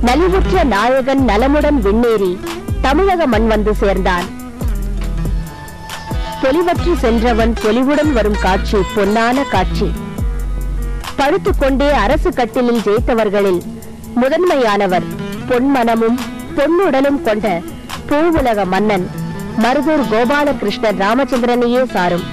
நலிவுற்ற நாயகன் நலமுடன் விண்ணேறி தமிழக மண் வந்து சேர்ந்தான் பொலிவற்று சென்றவன் பொலிவுடன் வரும் காட்சி பொன்னான காட்சி படுத்துக் கொண்டே அரசு கட்டிலில் ஜெயித்தவர்களில் முதன்மையானவர் பொன்மனமும் பொன்னுடலும் கொண்ட பூவுலக மன்னன் மருதூர் கோபாலகிருஷ்ணன் ராமச்சந்திரனையே சாரும்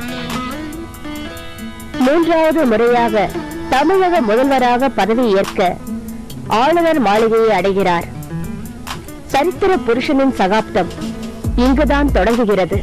மூன்றாவது முறையாக தமிழக முதல்வராக பதவி ஏற்க ஆளுநர் மாளிகையை அடைகிறார் சரித்திர புருஷனின் சகாப்தம் இங்குதான் தொடங்குகிறது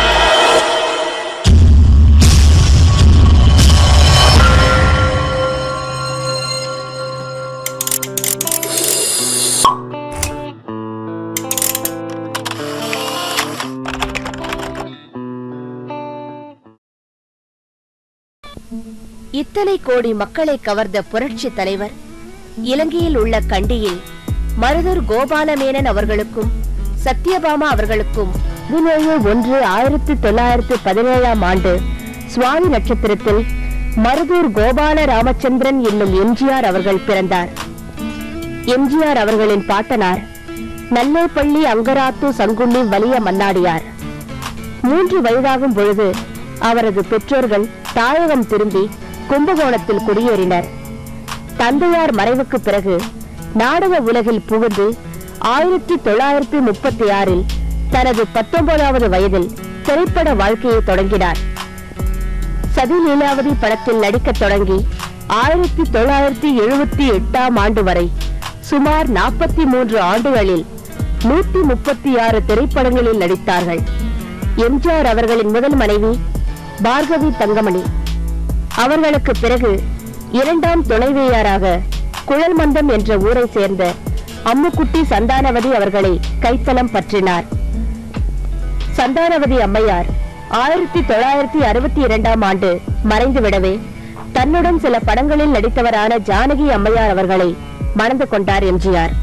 இத்தனை கோடி மக்களை கவர்ந்த புரட்சி தலைவர் இலங்கையில் உள்ள கண்டியில் மருதூர் கோபாலமேனன் அவர்களுக்கும் சத்யபாமா அவர்களுக்கும் பதினேழு ஒன்று ஆயிரத்தி தொள்ளாயிரத்தி பதினேழாம் ஆண்டு சுவாமி நட்சத்திரத்தில் மருதூர் கோபால ராமச்சந்திரன் என்னும் எம்ஜிஆர் அவர்கள் பிறந்தார் எம்ஜிஆர் அவர்களின் பாட்டனார் நல்லேப்பள்ளி அங்கராத்து சங்குள்ளி வலிய மன்னாடியார் மூன்று வயதாகும் பொழுது அவரது பெற்றோர்கள் தாயகம் திரும்பி கும்பகோணத்தில் குடியேறினர் தந்தையார் மறைவுக்கு பிறகு நாடக உலகில் புகுந்து ஆயிரத்தி தொள்ளாயிரத்தி முப்பத்தி ஆறில் தனது பத்தொன்பதாவது வயதில் திரைப்பட வாழ்க்கையை தொடங்கினார் சதி லீலாவதி படத்தில் நடிக்கத் தொடங்கி ஆயிரத்தி தொள்ளாயிரத்தி எழுபத்தி எட்டாம் ஆண்டு வரை சுமார் நாற்பத்தி மூன்று ஆண்டுகளில் நூற்றி முப்பத்தி ஆறு திரைப்படங்களில் நடித்தார்கள் எம்ஜிஆர் அவர்களின் முதல் மனைவி பார்கவி தங்கமணி அவர்களுக்கு பிறகு இரண்டாம் துணைவியாராக குழல்மந்தம் என்ற ஊரை சேர்ந்த அம்முக்குட்டி சந்தானவதி அவர்களை கைத்தலம் பற்றினார் சந்தானவதி அம்மையார் ஆயிரத்தி தொள்ளாயிரத்தி அறுபத்தி இரண்டாம் ஆண்டு மறைந்து விடவே தன்னுடன் சில படங்களில் நடித்தவரான ஜானகி அம்மையார் அவர்களை மணந்து கொண்டார் எம்ஜிஆர்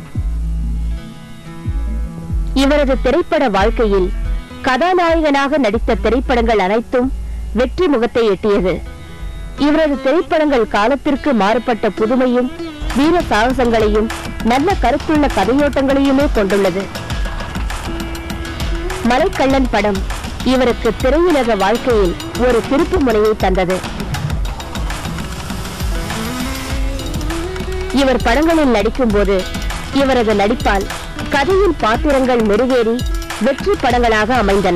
இவரது திரைப்பட வாழ்க்கையில் கதாநாயகனாக நடித்த திரைப்படங்கள் அனைத்தும் வெற்றி முகத்தை எட்டியது இவரது திரைப்படங்கள் காலத்திற்கு மாறுபட்ட புதுமையும் வீர சாகசங்களையும் நல்ல கருத்துள்ள கதையோட்டங்களையுமே கொண்டுள்ளது மலைக்கள்ளன் படம் இவருக்கு திரையுலக வாழ்க்கையில் ஒரு திருப்பு முனையை தந்தது இவர் படங்களில் நடிக்கும்போது இவரது நடிப்பால் கதையின் பாத்திரங்கள் மெருகேறி வெற்றி படங்களாக அமைந்தன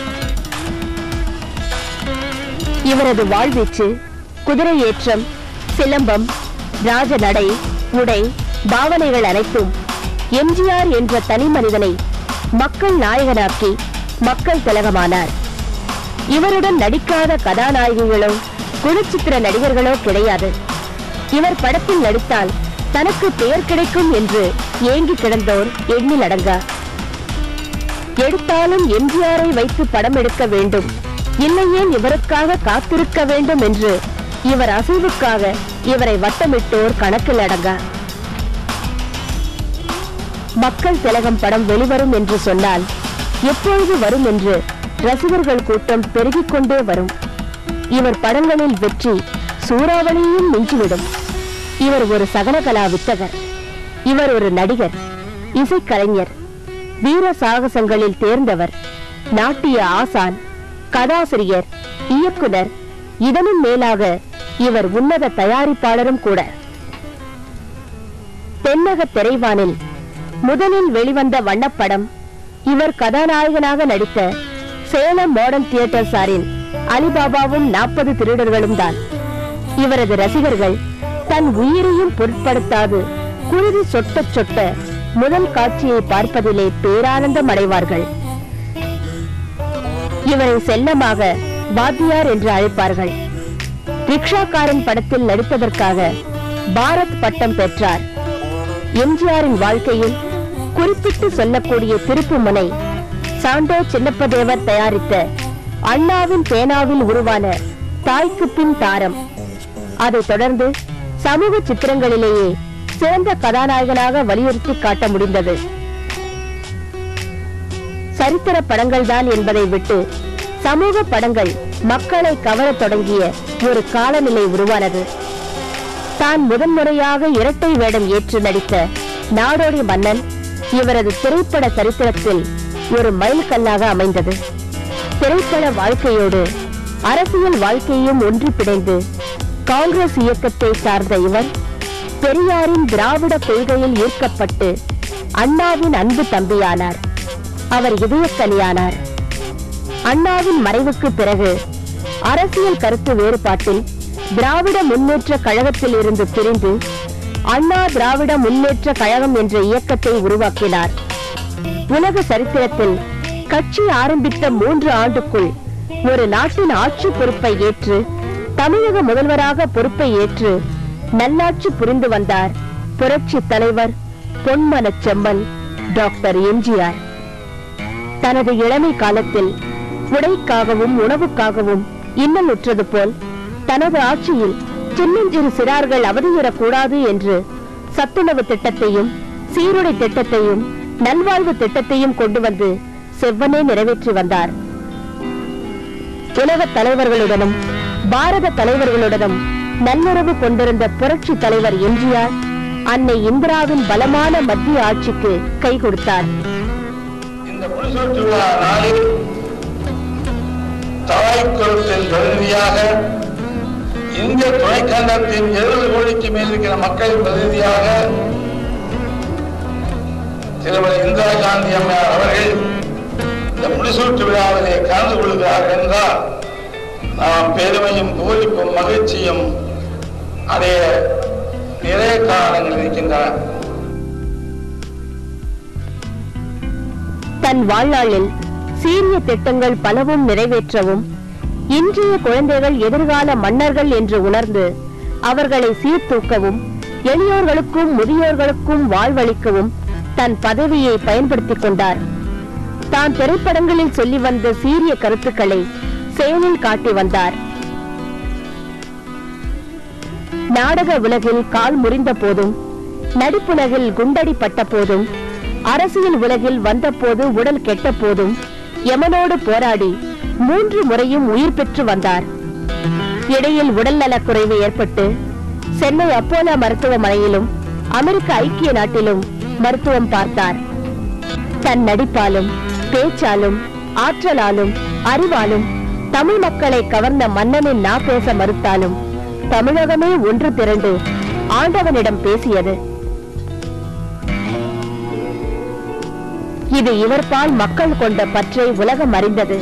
இவரது வாழ்வீச்சு குதிரை ஏற்றம் சிலம்பம் ராஜ நடை உடை பாவனைகள் அனைத்தும் எம்ஜிஆர் என்ற தனி மனிதனை மக்கள் நாயகனாக்கி மக்கள் திலகமானார் இவருடன் நடிக்காத கதாநாயகிகளோ குணச்சித்திர நடிகர்களோ கிடையாது இவர் படத்தில் நடித்தால் தனக்கு பெயர் கிடைக்கும் என்று ஏங்கி கிடந்தோர் எண்ணில் அடங்கா எடுத்தாலும் எம்ஜிஆரை வைத்து படம் எடுக்க வேண்டும் இல்லையேன் இவருக்காக காத்திருக்க வேண்டும் என்று இவர் அசைவுக்காக இவரை வட்டமிட்டோர் கணக்கில் அடங்கா மக்கள் திலகம் படம் வெளிவரும் என்று சொன்னால் எப்பொழுது வரும் என்று ரசிகர்கள் கூட்டம் பெருகிக் கொண்டே வரும் இவர் படங்களில் வெற்றி சூறாவளியையும் மிஞ்சிவிடும் இவர் ஒரு சகலகலா வித்தகர் இவர் ஒரு நடிகர் இசைக்கலைஞர் வீர சாகசங்களில் தேர்ந்தவர் நாட்டிய ஆசான் கதாசிரியர் இயக்குனர் இதனும் மேலாக இவர் உன்னத தயாரிப்பாளரும் கூட தென்னக திரைவானில் முதலில் வெளிவந்த வண்ணப்படம் இவர் கதாநாயகனாக நடித்த சேலம் மாடர்ன் தியேட்டர் சாரின் அலிபாபாவும் நாற்பது திருடர்களும் தான் இவரது ரசிகர்கள் தன் உயிரையும் பொருட்படுத்தாது குருதி சொட்ட சொட்ட முதல் காட்சியை பார்ப்பதிலே பேரானந்தம் அடைவார்கள் இவரை செல்லமாக வாத்தியார் என்று அழைப்பார்கள் ரிக்ஷாக்காரன் படத்தில் நடித்ததற்காக பாரத் பட்டம் பெற்றார் எம்ஜிஆரின் வாழ்க்கையில் குறிப்பிட்டு சொல்லக்கூடிய திருப்பு முனை சாண்டோ சின்னப்பதேவர் தயாரித்த அண்ணாவின் பேனாவில் உருவான தாய்க்கு பின் தாரம் அதைத் தொடர்ந்து சமூக சித்திரங்களிலேயே சிறந்த கதாநாயகனாக வலியுறுத்தி காட்ட முடிந்தது சரித்திர படங்கள் தான் என்பதை விட்டு சமூக படங்கள் மக்களை கவரத் தொடங்கிய ஒரு காலநிலை உருவானது தான் முதன்முறையாக இரட்டை வேடம் ஏற்று நடித்த நாடோடி மன்னன் இவரது திரைப்பட சரித்திரத்தில் ஒரு மைல்கல்லாக அமைந்தது திரைப்பட வாழ்க்கையோடு அரசியல் வாழ்க்கையும் ஒன்றி பிணைந்து காங்கிரஸ் இயக்கத்தை சார்ந்த இவர் பெரியாரின் திராவிட கொள்கையில் ஈர்க்கப்பட்டு அண்ணாவின் அன்பு தம்பியானார் அவர் இதயக்கனியானார் அண்ணாவின் மறைவுக்கு பிறகு அரசியல் கருத்து வேறுபாட்டில் திராவிட முன்னேற்ற கழகத்தில் இருந்து பிரிந்து அண்ணா திராவிட முன்னேற்ற கழகம் என்ற இயக்கத்தை உருவாக்கினார் உலக சரித்திரத்தில் கட்சி ஆரம்பித்த மூன்று ஆண்டுக்குள் ஒரு நாட்டின் ஆட்சி பொறுப்பை ஏற்று தமிழக முதல்வராக பொறுப்பை ஏற்று நல்லாட்சி புரிந்து வந்தார் புரட்சி தலைவர் பொன்மனச் செம்மல் டாக்டர் எம்ஜிஆர் தனது இளமை காலத்தில் உடைக்காகவும் உணவுக்காகவும் இன்னலுற்றது போல் தனது ஆட்சியில் சின்னஞ்சிறு சிறார்கள் அவதியுறக்கூடாது என்று சத்துணவு திட்டத்தையும் சீருடை திட்டத்தையும் நல்வாழ்வு திட்டத்தையும் கொண்டு வந்து செவ்வனே நிறைவேற்றி வந்தார் உலக தலைவர்களுடனும் பாரத தலைவர்களுடனும் நல்லுறவு கொண்டிருந்த புரட்சி தலைவர் எம்ஜிஆர் அன்னை இந்திராவின் பலமான மத்திய ஆட்சிக்கு கை கொடுத்தார் இந்த புலிசூட்டு விழா நாளில் தாய்க்குளத்தின் பிரதிநிதியாக இந்திய துணைக்கண்டத்தின் எழுபது கோடிக்கு மேல் இருக்கிற மக்களின் பிரதிநிதியாக திருமதி இந்திரா காந்தி அம்மையார் அவர்கள் இந்த முடிசூட்டு விழாவிலே கலந்து கொள்கிறார்கள் என்றால் நாம் பெருமையும் பூரிப்பும் மகிழ்ச்சியும் அடைய நிறைய காரணங்கள் இருக்கின்றன தன் வாழ்நாளில் சீரிய திட்டங்கள் பலவும் நிறைவேற்றவும் இன்றைய குழந்தைகள் எதிர்கால மன்னர்கள் என்று உணர்ந்து அவர்களை சீர்தூக்கவும் எளியோர்களுக்கும் முதியோர்களுக்கும் வாழ்வளிக்கவும் தன் பதவியை பயன்படுத்திக் கொண்டார் தான் திரைப்படங்களில் சொல்லி வந்த சீரிய கருத்துக்களை செயலில் காட்டி வந்தார் நாடக உலகில் கால் முறிந்த போதும் நடிப்புலகில் குண்டடிப்பட்ட போதும் அரசியல் உலகில் வந்தபோது உடல் கெட்ட போதும் யமனோடு போராடி மூன்று முறையும் உயிர் பெற்று வந்தார் இடையில் உடல்நலக் குறைவு ஏற்பட்டு சென்னை அப்போலோ மருத்துவமனையிலும் அமெரிக்க ஐக்கிய நாட்டிலும் மருத்துவம் பார்த்தார் தன் நடிப்பாலும் பேச்சாலும் ஆற்றலாலும் அறிவாலும் தமிழ் மக்களை கவர்ந்த மன்னனின் நா பேச மறுத்தாலும் தமிழகமே ஒன்று திரண்டு ஆண்டவனிடம் பேசியது இது இவர்பால் மக்கள் கொண்ட பற்றை உலகம் அறிந்தது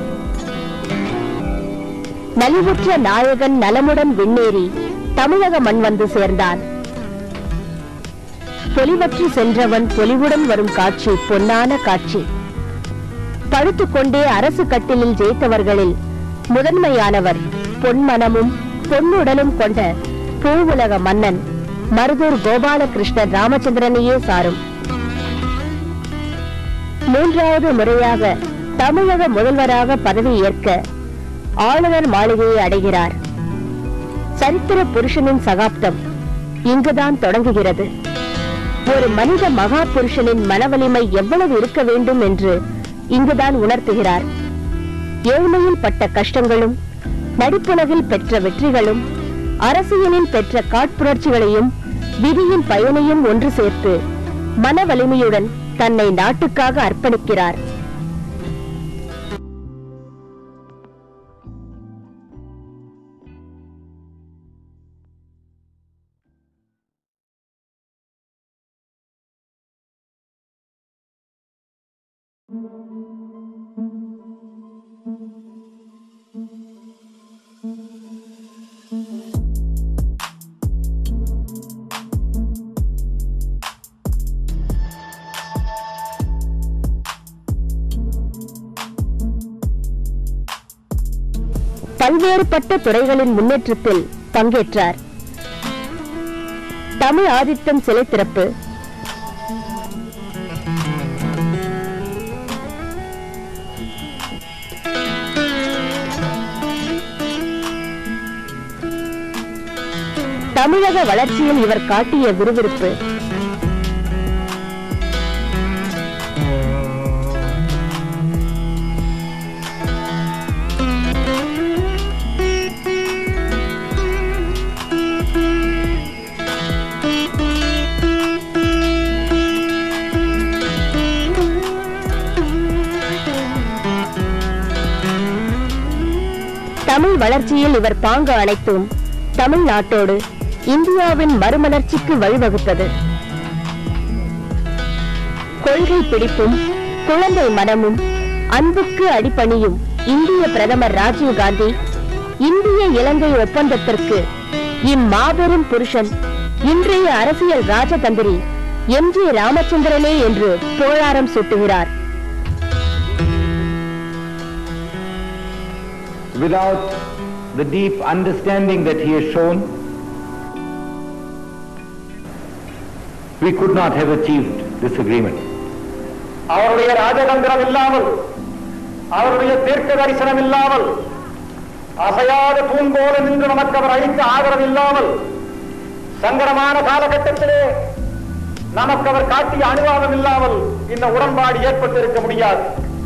நலிவுற்ற நாயகன் நலமுடன் விண்ணேறி தமிழக மண் வந்து சேர்ந்தான் பொலிவற்று சென்றவன் பொலிவுடன் வரும் காட்சி பொன்னான காட்சி படுத்துக்கொண்டே அரசு கட்டிலில் ஜெயித்தவர்களில் முதன்மையானவர் பொன்மனமும் பொன்னுடலும் கொண்ட பூவுலக மன்னன் மருதூர் கோபாலகிருஷ்ணன் ராமச்சந்திரனையே சாரும் மூன்றாவது முறையாக தமிழக முதல்வராக பதவி ஏற்க ஆளுநர் மாளிகையை அடைகிறார் சரித்திர புருஷனின் சகாப்தம் இங்குதான் தொடங்குகிறது ஒரு மனித மகா புருஷனின் மனவலிமை எவ்வளவு இருக்க வேண்டும் என்று இங்குதான் உணர்த்துகிறார் ஏழ்மையில் பட்ட கஷ்டங்களும் நடிப்புலகில் பெற்ற வெற்றிகளும் அரசியலில் பெற்ற காட்புணர்ச்சிகளையும் விதியின் பயனையும் ஒன்று சேர்த்து மன வலிமையுடன் தன்னை நாட்டுக்காக அர்ப்பணிக்கிறார் பல்வேறுபட்ட துறைகளின் முன்னேற்றத்தில் பங்கேற்றார் தமிழ் ஆதித்தம் சிலை திறப்பு தமிழக வளர்ச்சியில் இவர் காட்டிய விறுவிறுப்பு தொழில் வளர்ச்சியில் இவர் பாங்கு அனைத்தும் தமிழ்நாட்டோடு இந்தியாவின் மறுமலர்ச்சிக்கு வழிவகுத்தது கொள்கை பிடிப்பும் குழந்தை மனமும் அன்புக்கு அடிபணியும் இந்திய பிரதமர் ராஜீவ் காந்தி இந்திய இலங்கை ஒப்பந்தத்திற்கு இம்மாபெரும் புருஷன் இன்றைய அரசியல் ராஜதந்திரி எம் ஜி ராமச்சந்திரனே என்று புகழாரம் சூட்டுகிறார் without the deep understanding that he has shown, we could not have achieved this agreement. அவருடைய ராஜதந்திரம் இல்லாமல் அவருடைய தீர்க்க தரிசனம் இல்லாமல் அசையாத தூண்போல நின்று நமக்கு அவர் அளித்த ஆதரவு இல்லாமல் சங்கடமான காலகட்டத்திலே நமக்கு அவர் காட்டிய அனுபவம் இல்லாமல் இந்த உடன்பாடு ஏற்பட்டிருக்க முடியாது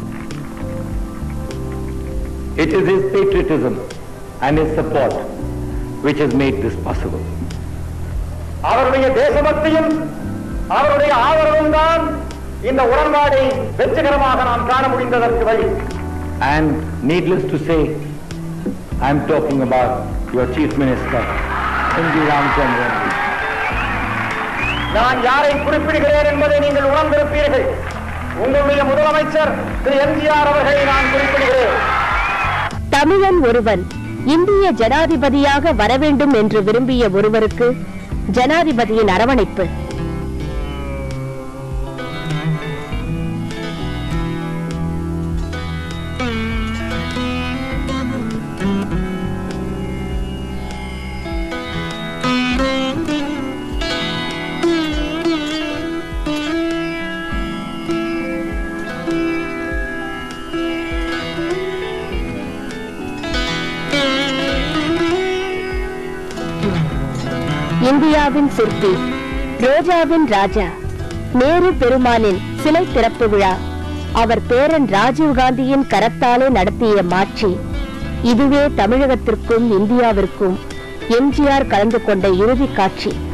It is his patriotism and his support which has made this possible. அவருடைய தேசபக்தியும் அவருடைய ஆதரவும் தான் இந்த உடன்பாடை வெற்றிகரமாக நாம் காண முடிந்ததற்கு வழி And needless to say, I am talking about your Chief Minister, Sindhi Ramchandran. நான் யாரை குறிப்பிடுகிறேன் என்பதை நீங்கள் உணர்ந்திருப்பீர்கள் உங்களுடைய முதலமைச்சர் திரு எம்ஜிஆர் அவர்களை நான் குறிப்பிடுகிறேன் தமிழன் ஒருவன் இந்திய ஜனாதிபதியாக வர வேண்டும் என்று விரும்பிய ஒருவருக்கு ஜனாதிபதியின் அரவணைப்பு இந்தியாவின் சிற்பி ரோஜாவின் ராஜா நேரு பெருமானின் சிலை திறப்பு விழா அவர் பேரன் ராஜீவ்காந்தியின் கரத்தாலே நடத்திய மாட்சி இதுவே தமிழகத்திற்கும் இந்தியாவிற்கும் எம்ஜிஆர் கலந்து கொண்ட இறுதி காட்சி